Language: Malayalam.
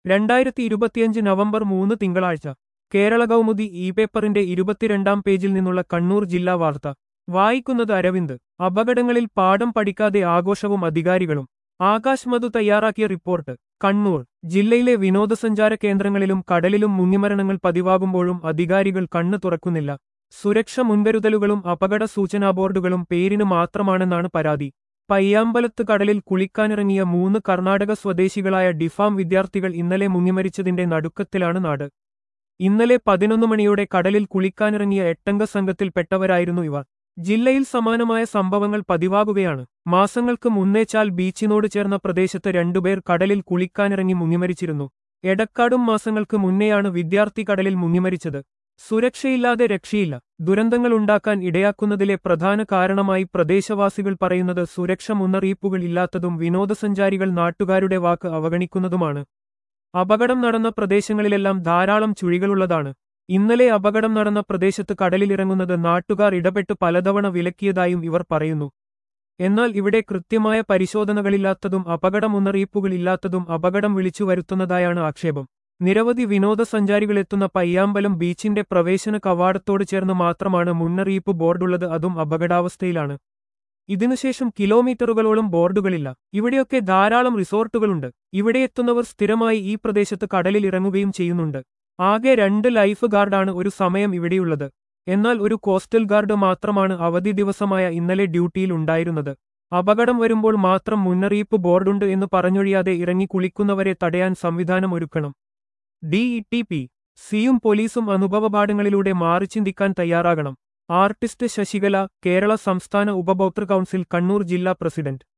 രണ്ടായിരത്തി ഇരുപത്തിയഞ്ച് നവംബർ മൂന്ന് തിങ്കളാഴ്ച കേരള കൗമുദി ഇ പേപ്പറിന്റെ ഇരുപത്തിരണ്ടാം പേജിൽ നിന്നുള്ള കണ്ണൂർ ജില്ലാ വാർത്ത വായിക്കുന്നത് അരവിന്ദ് അപകടങ്ങളിൽ പാഠം പഠിക്കാതെ ആഘോഷവും അധികാരികളും ആകാശ് മധു തയ്യാറാക്കിയ റിപ്പോർട്ട് കണ്ണൂർ ജില്ലയിലെ വിനോദസഞ്ചാര കേന്ദ്രങ്ങളിലും കടലിലും മുങ്ങിമരണങ്ങൾ പതിവാകുമ്പോഴും അധികാരികൾ കണ്ണു തുറക്കുന്നില്ല സുരക്ഷ മുൻകരുതലുകളും അപകട സൂചനാ ബോർഡുകളും പേരിന് മാത്രമാണെന്നാണ് പരാതി പയ്യാമ്പലത്ത് കടലിൽ കുളിക്കാനിറങ്ങിയ മൂന്ന് കർണാടക സ്വദേശികളായ ഡിഫാം വിദ്യാർത്ഥികൾ ഇന്നലെ മുങ്ങിമരിച്ചതിന്റെ നടുക്കത്തിലാണ് നാട് ഇന്നലെ പതിനൊന്ന് മണിയോടെ കടലിൽ കുളിക്കാനിറങ്ങിയ എട്ടംഗ സംഘത്തിൽപ്പെട്ടവരായിരുന്നു ഇവർ ജില്ലയിൽ സമാനമായ സംഭവങ്ങൾ പതിവാകുകയാണ് മാസങ്ങൾക്ക് മുന്നേച്ചാൽ ബീച്ചിനോട് ചേർന്ന പ്രദേശത്ത് രണ്ടുപേർ കടലിൽ കുളിക്കാനിറങ്ങി മുങ്ങിമരിച്ചിരുന്നു എടക്കാടും മാസങ്ങൾക്ക് മുന്നെയാണ് വിദ്യാർത്ഥി കടലിൽ മുങ്ങിമരിച്ചത് സുരക്ഷയില്ലാതെ രക്ഷയില്ല ദുരന്തങ്ങൾ ഉണ്ടാക്കാൻ ഇടയാക്കുന്നതിലെ പ്രധാന കാരണമായി പ്രദേശവാസികൾ പറയുന്നത് സുരക്ഷ മുന്നറിയിപ്പുകൾ ഇല്ലാത്തതും വിനോദസഞ്ചാരികൾ നാട്ടുകാരുടെ വാക്ക് അവഗണിക്കുന്നതുമാണ് അപകടം നടന്ന പ്രദേശങ്ങളിലെല്ലാം ധാരാളം ചുഴികളുള്ളതാണ് ഇന്നലെ അപകടം നടന്ന പ്രദേശത്ത് കടലിലിറങ്ങുന്നത് നാട്ടുകാർ ഇടപെട്ട് പലതവണ വിലക്കിയതായും ഇവർ പറയുന്നു എന്നാൽ ഇവിടെ കൃത്യമായ പരിശോധനകളില്ലാത്തതും അപകട മുന്നറിയിപ്പുകളില്ലാത്തതും അപകടം വിളിച്ചു വരുത്തുന്നതായാണ് ആക്ഷേപം നിരവധി വിനോദസഞ്ചാരികളെത്തുന്ന പയ്യാമ്പലം ബീച്ചിന്റെ പ്രവേശന കവാടത്തോട് ചേർന്ന് മാത്രമാണ് മുന്നറിയിപ്പ് ബോർഡുള്ളത് അതും അപകടാവസ്ഥയിലാണ് ഇതിനുശേഷം കിലോമീറ്ററുകളോളം ബോർഡുകളില്ല ഇവിടെയൊക്കെ ധാരാളം റിസോർട്ടുകളുണ്ട് ഇവിടെ എത്തുന്നവർ സ്ഥിരമായി ഈ പ്രദേശത്ത് കടലിൽ ഇറങ്ങുകയും ചെയ്യുന്നുണ്ട് ആകെ രണ്ട് ലൈഫ് ഗാർഡാണ് ഒരു സമയം ഇവിടെയുള്ളത് എന്നാൽ ഒരു കോസ്റ്റൽ ഗാർഡ് മാത്രമാണ് അവധി ദിവസമായ ഇന്നലെ ഡ്യൂട്ടിയിൽ ഉണ്ടായിരുന്നത് അപകടം വരുമ്പോൾ മാത്രം മുന്നറിയിപ്പ് ബോർഡുണ്ട് എന്ന് പറഞ്ഞൊഴിയാതെ ഇറങ്ങി കുളിക്കുന്നവരെ തടയാൻ സംവിധാനം ഒരുക്കണം ഡി ടി പി സിയും പോലീസും അനുഭവപാഠങ്ങളിലൂടെ മാറിച്ചിന്തിക്കാൻ തയ്യാറാകണം ആർട്ടിസ്റ്റ് ശശികല കേരള സംസ്ഥാന ഉപഭോക്തൃ കൗൺസിൽ കണ്ണൂർ ജില്ലാ പ്രസിഡന്റ്